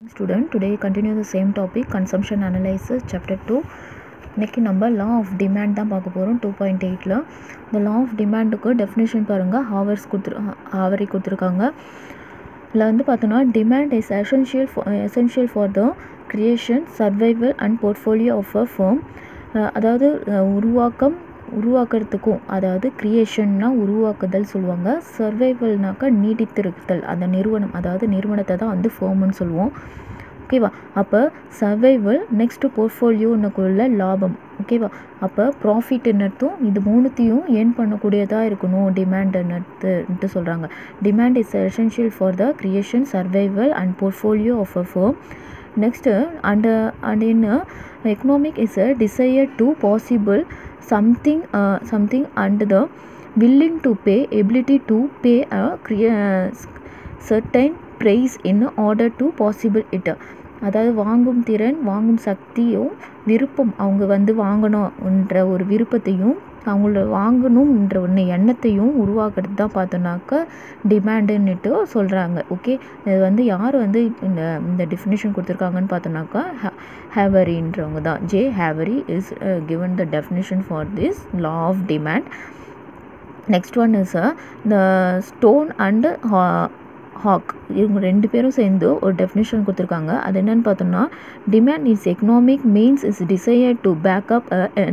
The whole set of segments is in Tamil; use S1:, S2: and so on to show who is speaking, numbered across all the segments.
S1: Student, today continue the same topic consumption analysis chapter 2 இன்னைக்கு நம்ம லா ஆஃப் டிமாண்ட் தான் பார்க்க போகிறோம் டூ பாயிண்ட் எயிட்டில் இந்த லா ஆஃப் டிமாண்டுக்கு டெஃபினேஷன் பாருங்கள் ஹாவர்ஸ் கொடுத்துரு ஹாவரி கொடுத்துருக்காங்க இதில் வந்து பார்த்தோன்னா demand is essential essential for the creation survival and portfolio of a fame அதாவது அஹ், உருவாக்கம் உருவாக்குறதுக்கும் அதாவது கிரியேஷன்னா உருவாக்குதல் சொல்லுவாங்க சர்வைவல்னாக்கா நீடித்திருத்தல் அந்த நிறுவனம் அதாவது நிறுவனத்தை தான் வந்து ஃபேம்னு சொல்லுவோம் ஓகேவா அப்போ சர்வைவல் நெக்ஸ்ட்டு போர்ட்ஃபோலியோனுக்குள்ள லாபம் ஓகேவா அப்போ ப்ராஃபிட்னர்த்தும் இது மூணுத்தையும் ஏர்ன் பண்ணக்கூடியதாக இருக்கணும் டிமாண்டுன்னுட்டு சொல்கிறாங்க demand is essential for the creation survival and portfolio of a fame next uh, and uh, and in uh, economic is a desire to possible something uh, something and the willing to pay ability to pay a crea- certain price in order to possible it அதாவது வாங்கும் திறன் வாங்கும் சக்தியும் விருப்பம் அவங்க வந்து வாங்கணும்ன்ற ஒரு விருப்பத்தையும் அவங்கள வாங்கணும்ன்ற ஒன்று எண்ணத்தையும் உருவாக்குறது தான் பார்த்தோன்னாக்கா டிமாண்டுன்னுட்டு சொல்கிறாங்க ஓகே இது வந்து யார் வந்து இந்த இந்த டெஃபினேஷன் கொடுத்துருக்காங்கன்னு பார்த்தோன்னாக்கா ஹேவரின்றவங்க தான் J Harvey is given the definition for this law of demand next one is the Stone and Hague இவங்க ரெண்டு பேரும் சேர்ந்து ஒரு டெஃபினேஷன் கொடுத்துருக்காங்க அது என்னன்னு பார்த்தோம்னா demand is economic means is desire to back up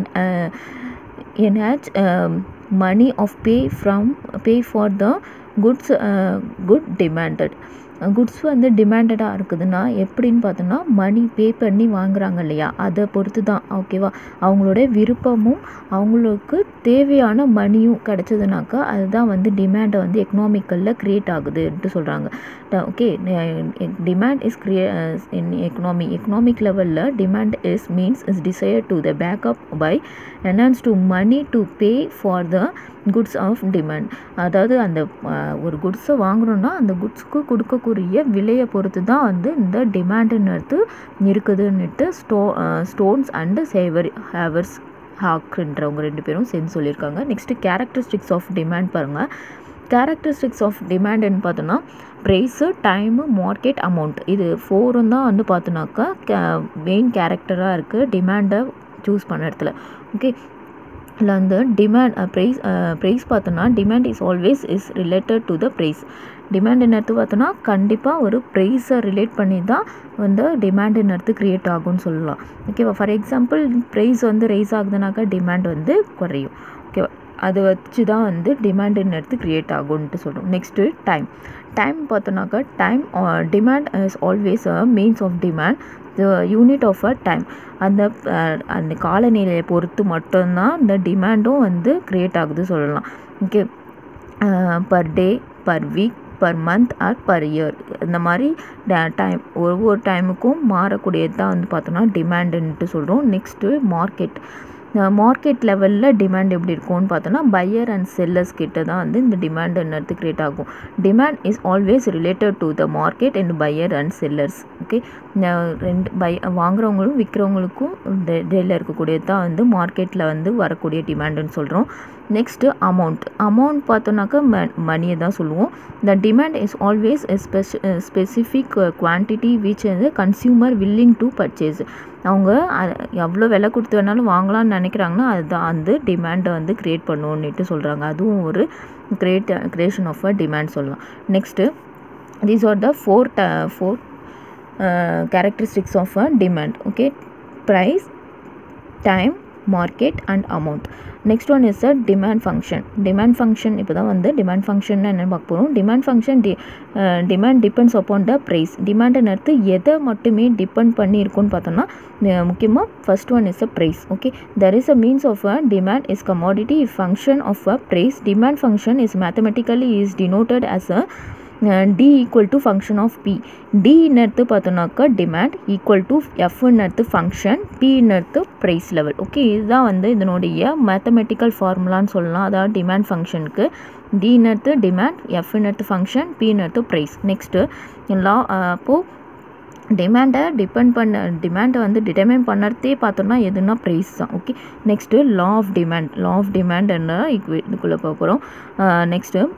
S1: enhance um, money of pay from pay for the goods uh, good demanded goods வந்து டிமாண்டடாக இருக்குதுன்னா எப்படின்னு பார்த்தோன்னா மணி பே பண்ணி வாங்குறாங்க இல்லையா அதை பொறுத்து தான் ஓகேவா அவங்களோட விருப்பமும் அவங்களுக்கு தேவையான மணியும் கிடச்சதுனாக்கா அதுதான் வந்து டிமாண்டை வந்து எக்கனாமிக்கலில் க்ரியேட் ஆகுதுன்ட்டு சொல்கிறாங்க okay demand is create in economy economic லெவலில் demand is means is desire to the back up by enhance to money to pay for the goods of demand அதாவது அந்த அஹ், ஒரு குட்ஸை வாங்கணும்னா அந்த குட்ஸ்க்கு கொடுக்கக்கூடிய விலையை பொறுத்து தான் வந்து இந்த டிமாண்டுன்னுறது இருக்குதுன்னுட்டு ஸ்டோ ஸ்டோன்ஸ் அண்டு சேவர் ஹேவர்ஸ் ஹாக்ன்றவங்க ரெண்டு பேரும் சேர்ந்து சொல்லியிருக்காங்க நெக்ஸ்ட்டு கேரக்டரிஸ்டிக்ஸ் ஆஃப் டிமாண்ட் பாருங்கள் கேரக்டரிஸ்டிக்ஸ் ஆஃப் டிமாண்டுன்னு பார்த்தோன்னா ப்ரைஸு டைமு மார்க்கெட் அமௌண்ட் இது ஃபோரும் தான் வந்து பார்த்தோன்னாக்கா மெயின் கேரக்டராக இருக்குது டிமாண்டை சூஸ் பண்ண இடத்துல ஓகே இதில் வந்து டிமாண்ட் ப்ரைஸ் ப்ரைஸ் பார்த்தோன்னா demand is always is related to the price demand என்னத்து பார்த்தோன்னா கண்டிப்பாக ஒரு ப்ரைஸை ரிலேட் பண்ணி தான் வந்து டிமாண்ட் என்னத்து க்ரியேட் ஆகும்னு சொல்லலாம் ஓகேவா ஃபார் எக்ஸாம்பிள் ப்ரைஸ் வந்து ரைஸ் ஆகுதுனாக்கா டிமாண்ட் வந்து குறையும் ஓகேவா அதை வச்சு தான் வந்து டிமாண்டுன்னு எடுத்து க்ரியேட் ஆகும்ன்ட்டு சொல்கிறோம் நெக்ஸ்ட்டு டைம் டைம் பார்த்தோன்னாக்கா time demand is always a means of demand the unit of a time அந்த அஹ், அந்த காலநிலையை பொறுத்து மட்டும்தான் இந்த டிமாண்டும் வந்து க்ரியேட் ஆகுது சொல்லலாம் okay per day per week per month or per year இந்த மாதிரி டைம் ஒவ்வொரு டைமுக்கும் மாறக்கூடியது தான் வந்து பார்த்தோன்னா டிமாண்டுன்ட்டு சொல்கிறோம் நெக்ஸ்ட்டு மார்க்கெட் மார்க்கெட் லெவலில் டிமாண்ட் எப்படி இருக்கும்னு பார்த்தோன்னா பையர் அண்ட் செல்லர்ஸ் கிட்ட தான் வந்து இந்த டிமாண்டுன்றது க்ரியேட் ஆகும் demand is always related to the market and buyer and sellers okay ரெண்டு பை வாங்குறவங்களும் விற்கிறவங்களுக்கும் இடையில இருக்கக்கூடியது தான் வந்து மார்க்கெட்டில் வந்து வரக்கூடிய டிமாண்டுன்னு சொல்கிறோம் நெக்ஸ்ட்டு அமௌண்ட் அமௌண்ட் பார்த்தோன்னாக்கா ம மணியை தான் சொல்லுவோம் த டிமாண்ட் இஸ் ஆல்வேஸ் ஸ்பெசி ஸ்பெசிஃபிக் குவான்டிட்டி விச் வந்து கன்சியூமர் வில்லிங் டு பர்ச்சேஸ் அவங்க அ- எவ்வளோ விலை கொடுத்து வேணாலும் வாங்கலாம்னு நினைக்கிறாங்கன்னா அதுதான் வந்து டிமாண்டை வந்து க்ரியேட் பண்ணுவோன்னுட்டு சொல்கிறாங்க அதுவும் ஒரு create creation of a demand சொல்லலாம் next these are the four the four characteristics of a demand okay price time market and amount next one is a demand function demand function இப்போ தான் வந்து demand function என்ன பார்க்க போகிறோம் demand function D demand depends upon the price demand அடுத்து எதை மட்டுமே டிபெண்ட் பண்ணி இருக்கும்னு பார்த்தோம்னா முக்கியமாக first one is a price okay there is a means of a demand is commodity if function of a price demand function is mathematically is denoted as a D equal to function of P டின்னு எடுத்து பார்த்தோன்னாக்கா டிமாண்ட் ஈக்குவல் டு எஃப்னு எடுத்து ஃபங்க்ஷன் பின்னு எடுத்து ப்ரைஸ் லெவல் ஓகே இதுதான் வந்து இதனுடைய மேத்தமெட்டிக்கல் ஃபார்முலான்னு சொல்லலாம் அதாவது டிமாண்ட் ஃபங்க்ஷனுக்கு டின்னு எடுத்து டிமாண்ட் எஃப்னு எடுத்து ஃபங்க்ஷன் பின்னு எடுத்து ப்ரைஸ் நெக்ஸ்ட்டு லா அப்போது டிமாண்டை டிபெண்ட் பண்ண டிமாண்டை வந்து டிட்டர்மைன் பண்ணுறதே பார்த்தோம்னா எதுனா ப்ரைஸ் தான் okay next law of demand law of demand என்ன இதுக்குள்ளே பார்க்க போகிறோம் next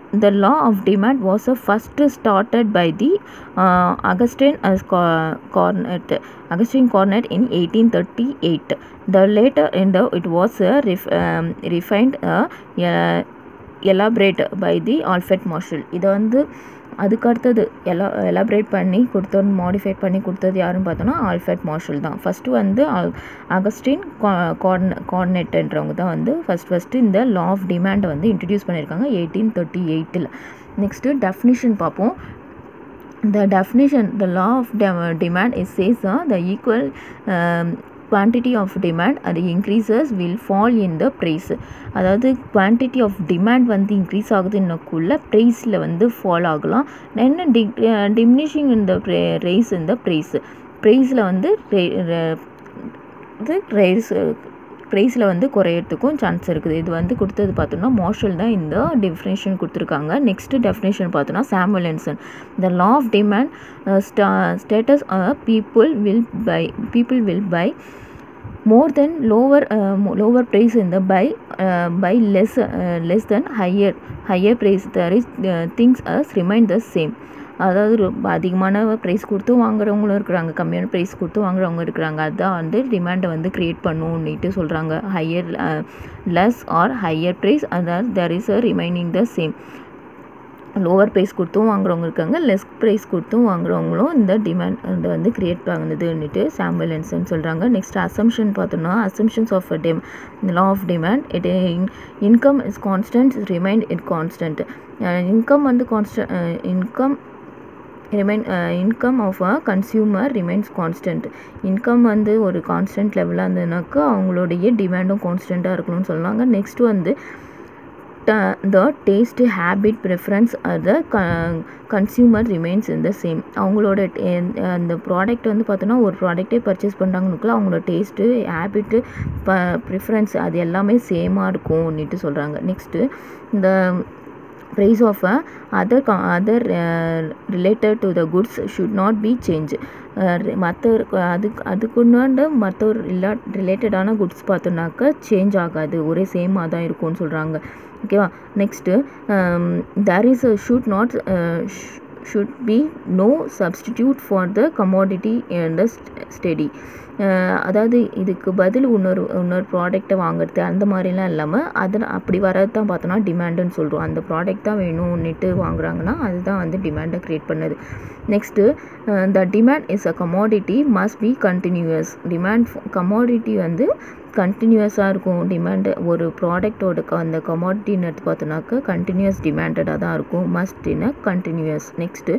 S1: the law of demand was uh, first started by the uh, Augustine as co- Cornet Augustine Cornet in 1838 the later in the it was uh, ref, um, refined uh, uh, elaborate by the Alfred Marshall இதை வந்து அதுக்கு அடுத்தது எலா எலாபரேட் பண்ணி கொடுத்தது மாடிஃபைட் பண்ணி கொடுத்தது யாருன்னு பார்த்தோன்னா ஆல்ஃபர்ட் மார்ஷல் தான் ஃபஸ்ட்டு வந்து ஆல் அகஸ்டின் கார்ன் கார்னெட்ன்றவங்க தான் வந்து ஃபஸ்ட் ஃபஸ்ட்டு இந்த லா ஆஃப் டிமாண்டை வந்து இன்ட்ரடியூஸ் பண்ணியிருக்காங்க எயிட்டீன் தேர்ட்டி எயிட்டில் நெக்ஸ்ட்டு டெஃபினிஷன் பார்ப்போம் the definition the law of de- demand is says uh, the equal um, quantity of demand அது increases will fall in the price அதாவது quantity of demand வந்து increase ஆகுதுன்னக்குள்ள ப்ரைஸில் வந்து ஃபால் ஆகலாம் என்ன டி diminishing in the rise in the price ப்ரைஸில் வந்து re- re- இது ரைஸ் ப்ரைஸில் வந்து குறையறதுக்கும் சான்ஸ் இருக்குது இது வந்து கொடுத்தது பார்த்தோம்னா மார்ஷல் தான் இந்த டெஃபினேஷன் கொடுத்துருக்காங்க நெக்ஸ்ட்டு டெஃபினேஷன் பார்த்தோன்னா Samuelson the law of demand states people will buy people will buy more than lower uh, mo- lower price in the buy uh, buy less uh, less than higher higher price there is uh, things as remain the same அதாவது ரொம்ப அதிகமான ப்ரைஸ் கொடுத்து வாங்குறவங்களும் இருக்கிறாங்க கம்மியான ப்ரைஸ் கொடுத்து வாங்குறவங்க இருக்கிறாங்க அதுதான் வந்து டிமாண்டை வந்து க்ரியேட் பண்ணுன்னுட்டு சொல்கிறாங்க higher less or higher price அதாவது there is a remaining the same lower price கொடுத்தும் வாங்குறவங்க இருக்காங்க லெஸ் ப்ரைஸ் கொடுத்தும் வாங்குறவங்களும் இந்த டிமாண்ட் வந்து கிரியேட் பண்ணுதுன்னுட்டு சாம்பிளன்ஸ்னு சொல்கிறாங்க நெக்ஸ்ட் அசம்ஷன் பார்த்தோம்னா assumptions of dim law of demand it income is constant remained it constant income வந்து constant income remain income of a consumer remains constant income வந்து ஒரு கான்ஸ்டன்ட் லெவலாக இருந்ததுனாக்கா அவங்களுடைய டிமாண்டும் கான்ஸ்டண்ட்டாக இருக்கணும்னு சொன்னாங்க நெக்ஸ்ட் வந்து the taste habit preference the consumer remains in the same அவங்களோட அந்த ப்ராடக்ட் வந்து பார்த்தோன்னா ஒரு ப்ராடக்ட்டே பர்ச்சேஸ் பண்ணுறாங்கனுக்குள்ள அவங்களோட டேஸ்ட்டு ஹேபிட்டு ப ப்ரிஃபரன்ஸ் அது எல்லாமே சேமாக இருக்கும்னுட்டு சொல்கிறாங்க நெக்ஸ்ட்டு இந்த price of a other other related to the goods should not be change மற்ற அதுக்கு அதுக்குண்டாண்ட மற்ற ஒரு ரிலா ரிலேட்டடான குட்ஸ் பார்த்தோன்னாக்கா சேஞ்ச் ஆகாது ஒரே சேமாக தான் இருக்கும்னு சொல்கிறாங்க ஓகேவா next there is a should not should be no substitute for the commodity and steady அதாவது இதுக்கு பதில் இன்னொரு இன்னொரு ப்ராடக்ட்டை வாங்குறது அந்த மாதிரிலாம் இல்லாமல் அதில் அப்படி வரது தான் பார்த்தோன்னா டிமாண்டுன்னு சொல்கிறோம் அந்த ப்ராடக்ட் தான் வேணும்னுட்டு வாங்குறாங்கன்னா அதுதான் வந்து டிமாண்டை க்ரியேட் பண்ணுது next the demand is a commodity must be continues demand commodity வந்து கண்டினியூஸாக இருக்கும் டிமாண்டு ஒரு ப்ராடக்டோட அந்த கமாடிட்டின்னு எடுத்து பார்த்தோன்னாக்கா கண்டினியூஸ் டிமாண்டடாக தான் இருக்கும் must in a continues next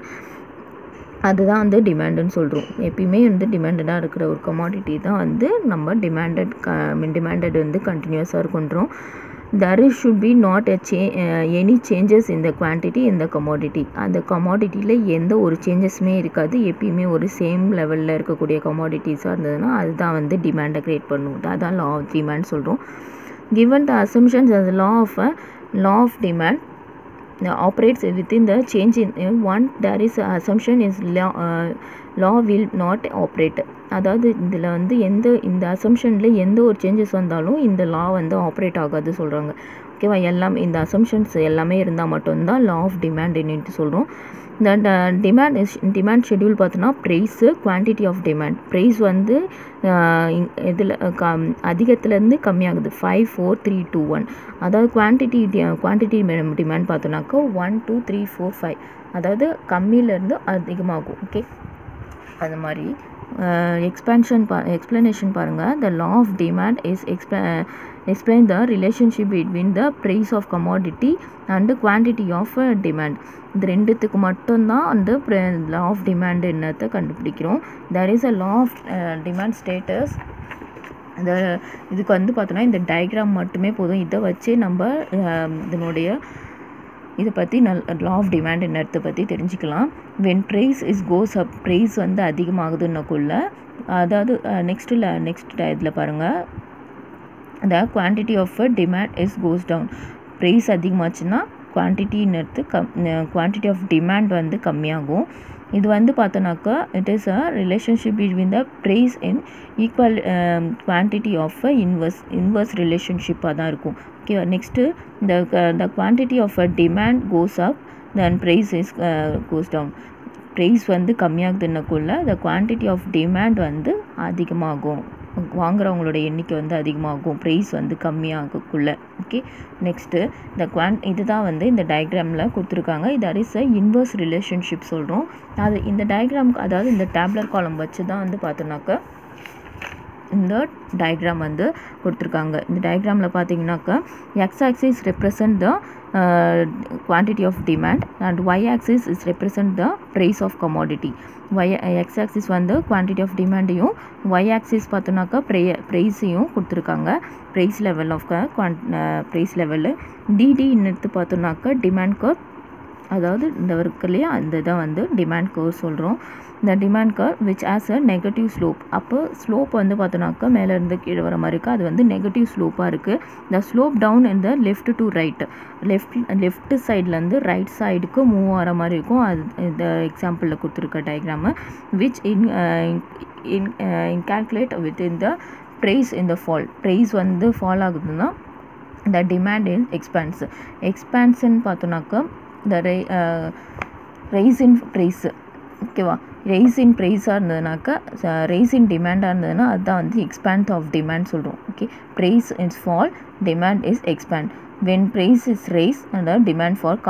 S1: அதுதான் வந்து டிமாண்டுன்னு சொல்கிறோம் எப்பயுமே வந்து டிமாண்டடாக இருக்கிற ஒரு கமாடிட்டி தான் வந்து நம்ம டிமாண்டட் க டிமாண்டட் வந்து கண்டினியூஸாக இருக்குன்றோம் there is should be not a say any changes இந்த குவான்டிட்டி இந்த கமாடிட்டி அந்த கமாடிட்டியில் எந்த ஒரு சேஞ்சஸுமே இருக்காது எப்பயுமே ஒரு சேம் லெவலில் இருக்கக்கூடிய கமாடிட்டிஸாக இருந்ததுன்னா அதுதான் வந்து டிமாண்டை க்ரியேட் பண்ணும் அதான் லா ஆஃப் டிமாண்ட் சொல்கிறோம் given the assumptions as law of a law of demand uh, operates within the change in uh, one there is a assumption is law uh, law will not operate அதாவது இதில் வந்து எந்த இந்த அசம்ஷனில் எந்த ஒரு சேஞ்சஸ் வந்தாலும் இந்த லா வந்து ஆப்ரேட் ஆகாது சொல்கிறாங்க ஓகேவா எல்லாம் இந்த அசம்ஷன்ஸ் எல்லாமே இருந்தால் மட்டும்தான் லா ஆஃப் டிமாண்ட் என்னட்டு சொல்கிறோம் இந்த டிமாண்ட் இஸ் டிமாண்ட் ஷெட்யூல் பார்த்தோன்னா price quantity of demand price வந்து இதில் க அதிகத்துலேருந்து கம்மியாகுது five four three two one அதாவது குவான்டிட்டி குவான்டிட்டி டிமாண்ட் பார்த்தோன்னாக்கா one two three four five அதாவது கம்மியிலேருந்து அதிகமாகும் ஓகே அது மாதிரி எக்ஸ்பேன்ஷன் பா எக்ஸ்ப்ளனேஷன் பாருங்கள் the law of demand is எக்ஸ்பிள explain the relationship between the price of commodity and quantity of demand இது ரெண்டுத்துக்கு மட்டும்தான் அந்த லா ஆஃப் டிமாண்ட் என்னத்தை கண்டுபிடிக்கிறோம் there is a law of demand status இந்த இதுக்கு வந்து பார்த்தோன்னா இந்த டயக்ராம் மட்டுமே போதும் இதை வச்சு நம்ம இதனுடைய இதை பற்றி நல் லா ஆஃப் டிமாண்ட் என்னத்தை பற்றி தெரிஞ்சுக்கலாம் when price is goes up price வந்து அதிகமாகுதுன்னக்குள்ள அதாவது நெக்ஸ்ட்டில் நெக்ஸ்ட் இதில் பாருங்கள் the quantity of a demand is goes down price அதிகமாச்சுன்னா குவான்டிட்டின்னு எடுத்து கம் குவான்டிட்டி ஆஃப் டிமாண்ட் வந்து கம்மியாகும் இது வந்து பார்த்தோன்னாக்கா it is a relationship between the price in equal quantity of a inverse inverse ரிலேஷன்ஷிப்பாக தான் இருக்கும் ஓகே நெக்ஸ்ட்டு இந்த the quantity of a demand goes up then price is goes down price வந்து கம்மியாகுதுன்னக்குள்ள த குவான்டிட்டி ஆஃப் டிமாண்ட் வந்து அதிகமாகும் வாங்குறவங்களோட எண்ணிக்கை வந்து அதிகமாகும் ப்ரைஸ் வந்து கம்மியாகக்குள்ள ஓகே நெக்ஸ்ட்டு இந்த குவான் இதுதான் வந்து இந்த டயக்ராமில் கொடுத்துருக்காங்க இது இஸ் அ இன்வர்ஸ் ரிலேஷன்ஷிப் சொல்கிறோம் அது இந்த டயக்ராம் அதாவது இந்த டேப்லர் காலம் வச்சு தான் வந்து பார்த்தோன்னாக்கா இந்த டயக்ராம் வந்து கொடுத்துருக்காங்க இந்த டயக்ராமில் பார்த்தீங்கன்னாக்கா X axis represent the quantity of demand and y axis is represent the price of commodity y x axis வந்து quantity of demandையும் y axis பார்த்தோன்னாக்கா ப்ரை ப்ரைஸையும் கொடுத்துருக்காங்க price level of price level டிடின்னு எடுத்து பார்த்தோன்னாக்கா டிமாண்ட் கர்வ் அதாவது இந்த இருக்கு இல்லையா அந்த இதை வந்து டிமாண்ட் கர்வ் சொல்கிறோம் இந்த demand curve which as a negative slope அப்போ ஸ்லோப் வந்து பார்த்தோன்னாக்கா மேலேருந்து கீழே வர மாதிரி இருக்குது அது வந்து நெகட்டிவ் ஸ்லோப்பாக இருக்குது இந்த ஸ்லோப் டவுன் இந்த left to right left left சைட்லேருந்து ரைட் சைடுக்கு மூவ் ஆகிற மாதிரி இருக்கும் அது இந்த எக்ஸாம்பிளில் கொடுத்துருக்க டயக்ராமு விச் இன் இன் இன்கால்குலேட் வித் இன் த ப்ரைஸ் இந்த ஃபால் ப்ரைஸ் வந்து ஃபால் ஆகுதுன்னா இந்த டிமாண்ட் இன் எக்ஸ்பான்ஸ் எக்ஸ்பான்ஷன் பார்த்தோன்னாக்கா இந்த ரை ரைஸ் இன் ப்ரைஸு ஓகேவா ரைஸ் இன் ப்ரைஸாக இருந்ததுனாக்கா ரைஸ் இன் டிமாண்டாக இருந்ததுன்னா அதுதான் வந்து எக்ஸ்பேண்ட் ஆஃப் டிமாண்ட் சொல்கிறோம் okay price is fall demand is expand when price is rise அந்த டிமாண்ட் ஃபார்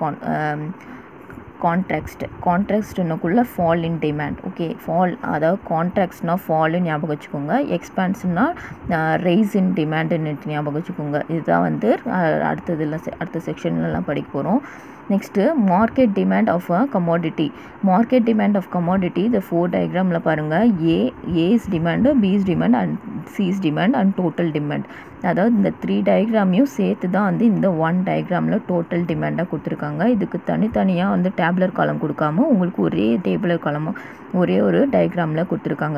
S1: கான்ட்ராக்ஸ்ட் கான்ட்ராக்ஸ்ட்னுக்குள்ளே fall in demand okay fall அதாவது கான்ட்ராக்ட்ஸ்னால் ஃபால்னு ஞாபகம் வச்சுக்கோங்க எக்ஸ்பான்ஸ்னால் ரைஸ் இன் டிமாண்டுன்னு ஞாபகம் வச்சுக்கோங்க இதுதான் வந்து அடுத்ததில் அடுத்த செக்ஷன்லலாம் படிக்க போகிறோம் next market demand of a commodity market demand of commodity இந்த ஃபோர் டயக்ராமில் பாருங்கள் A A's demand B's demand and C's demand and total demand அதாவது இந்த த்ரீ டயக்ராமையும் சேர்த்து தான் வந்து இந்த ஒன் டயக்ராமில் டோட்டல் டிமாண்டாக கொடுத்துருக்காங்க இதுக்கு தனித்தனியாக வந்து டேப்லர் காலம் கொடுக்காம உங்களுக்கு ஒரே டேபிளர் காலமும் ஒரே ஒரு டயக்ராமில் கொடுத்துருக்காங்க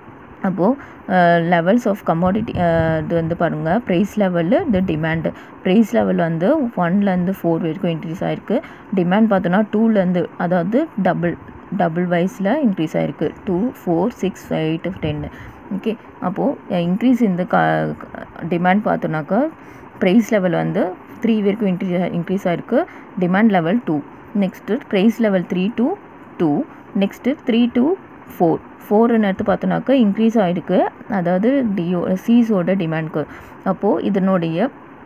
S1: அப்போது லெவல்ஸ் ஆஃப் கமாடிட்டி இது வந்து பாருங்கள் ப்ரைஸ் லெவலு இது டிமாண்டு ப்ரைஸ் லெவல் வந்து ஒன்லேருந்து ஃபோர் வரைக்கும் இன்க்ரீஸ் ஆகிருக்கு டிமாண்ட் பார்த்தோன்னா டூலேருந்து அதாவது டபுள் டபுள் வைஸில் இன்க்ரீஸ் ஆகிருக்கு டூ ஃபோர் சிக்ஸ் எயிட் டென்னு ஓகே அப்போது இன்க்ரீஸ் இந்த க டிமாண்ட் பார்த்தோன்னாக்கா ப்ரைஸ் லெவல் வந்து த்ரீ வரைக்கும் இன்க்ரீஸ் இன்க்ரீஸ் ஆகிருக்கு demand level two next price level three two two next three two four ஃபோர்னு எடுத்து பார்த்தோன்னாக்கா இன்க்ரீஸ் ஆகிருக்கு அதாவது டிஓ சீஸோட டிமாண்ட்க்கு அப்போது இதனுடைய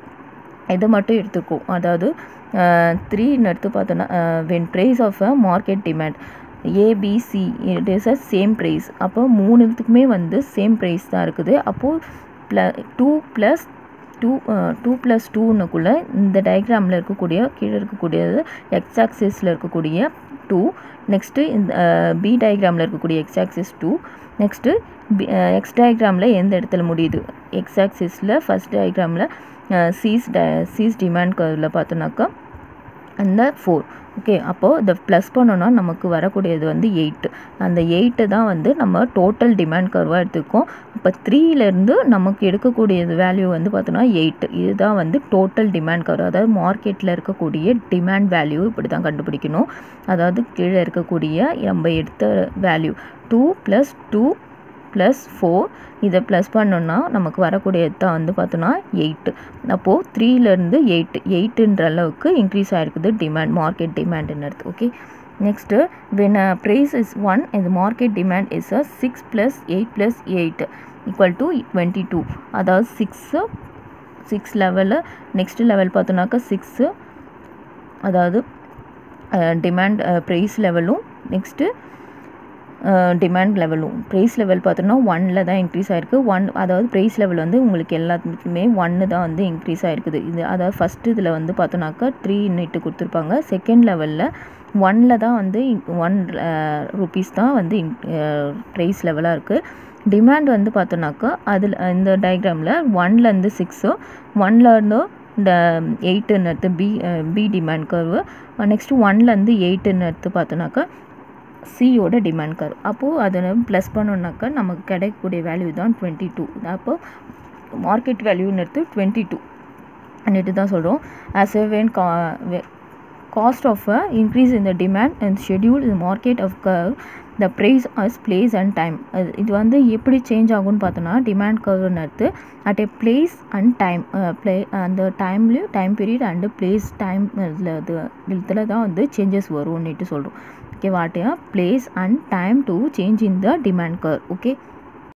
S1: இதை மட்டும் எடுத்துக்கும் அதாவது த்ரீன்னு எடுத்து பார்த்தோன்னா when price of a market demand ABC it is a same price அப்போ மூணுத்துக்குமே வந்து சேம் ப்ரைஸ் தான் இருக்குது அப்போது ப்ள two plus two two plus டூனுக்குள்ளே இந்த டயக்ராமில் இருக்கக்கூடிய கீழே இருக்கக்கூடியது எக்ஸ் ஆக்சிஸில் இருக்கக்கூடிய டூ நெக்ஸ்ட்டு இந்த பி டயக்ராமில் இருக்கக்கூடிய X axis two next B X டயக்ராமில் எந்த இடத்துல முடியுது எக்ஸ் ஆக்சிஸில் ஃபஸ்ட் டயக்ராமில் சீஸ் ட சீஸ் டிமாண்ட் கர்வில் பார்த்தோன்னாக்கா அந்த ஃபோர் ஓகே அப்போது இந்த ப்ளஸ் பண்ணோன்னா நமக்கு வரக்கூடியது வந்து எயிட்டு அந்த எயிட்டு தான் வந்து நம்ம டோட்டல் டிமாண்ட் கர்வாக எடுத்துக்கோம் இப்போ த்ரீலேருந்து நமக்கு எடுக்கக்கூடியது வேல்யூ வந்து பார்த்தோன்னா எயிட்டு இதுதான் வந்து டோட்டல் டிமாண்ட் கர்வ் அதாவது மார்க்கெட்டில் இருக்கக்கூடிய டிமாண்ட் வேல்யூ இப்படி தான் கண்டுபிடிக்கணும் அதாவது கீழே இருக்கக்கூடிய நம்ம எடுத்த value two plus two plus four இதை ப்ளஸ் பண்ணோன்னா நமக்கு வரக்கூடியது தான் வந்து பார்த்தோன்னா எயிட்டு அப்போது த்ரீலேருந்து எயிட் எயிட்டுன்ற அளவுக்கு இன்க்ரீஸ் ஆகிருக்குது டிமாண்ட் மார்க்கெட் டிமாண்டுன்னு அர்த்தம் okay next when price is one இந்த market demand is a six plus eight plus eight equal to twenty two அதாவது six six level next level பார்த்தோன்னாக்கா சிக்ஸு அதாவது டிமாண்ட் ப்ரைஸ் லெவலும் நெக்ஸ்ட்டு டிமாண்ட் லெவலும் ப்ரைஸ் லெவல் பார்த்தோன்னா ஒன்னில் தான் இன்க்ரீஸ் ஆகிருக்கு ஒன் அதாவது ப்ரைஸ் லெவல் வந்து உங்களுக்கு எல்லாத்துக்குமே ஒன்று தான் வந்து இன்க்ரீஸ் ஆகிருக்குது இது அதாவது ஃபஸ்ட்டு இதில் வந்து பார்த்தோன்னாக்கா த்ரீ இட்டு கொடுத்துருப்பாங்க செகண்ட் லெவலில் ஒன்னில் தான் வந்து ஒன் ருபீஸ் தான் வந்து ப்ரைஸ் லெவலாக இருக்குது டிமாண்ட் வந்து பார்த்தோன்னாக்கா அதில் இந்த டயக்ராமில் ஒன்லேருந்து சிக்ஸு ஒன்லேருந்து இந்த எயிட்டுன்னு எடுத்து B B demand curve next ஒன்லேருந்து எயிட்டுன்னு எடுத்து பார்த்தோன்னாக்கா சியோட டிமாண்ட் கர்வ் அப்போது அதை ப்ளஸ் பண்ணோன்னாக்கா நமக்கு கிடைக்கக்கூடிய வேல்யூ தான் டுவெண்ட்டி டூ அப்போ மார்க்கெட் வேல்யூன்னு எடுத்து டுவெண்ட்டி டூ அன்னிட்டு தான் சொல்கிறோம் ஆஸ் எ வென் கா cost of a increase in the demand and schedule இந்த market of curve the price as place and time இது வந்து எப்படி சேஞ்ச் ஆகும்னு பார்த்தோன்னா டிமாண்ட் கர்வ்னு எடுத்து at a place and time ப்ளே அந்த டைம்லேயும் time period and place time இதில் இது இதில் தான் வந்து சேஞ்சஸ் வரும்னுட்டு சொல்கிறோம் okay what place and time to change in the demand curve okay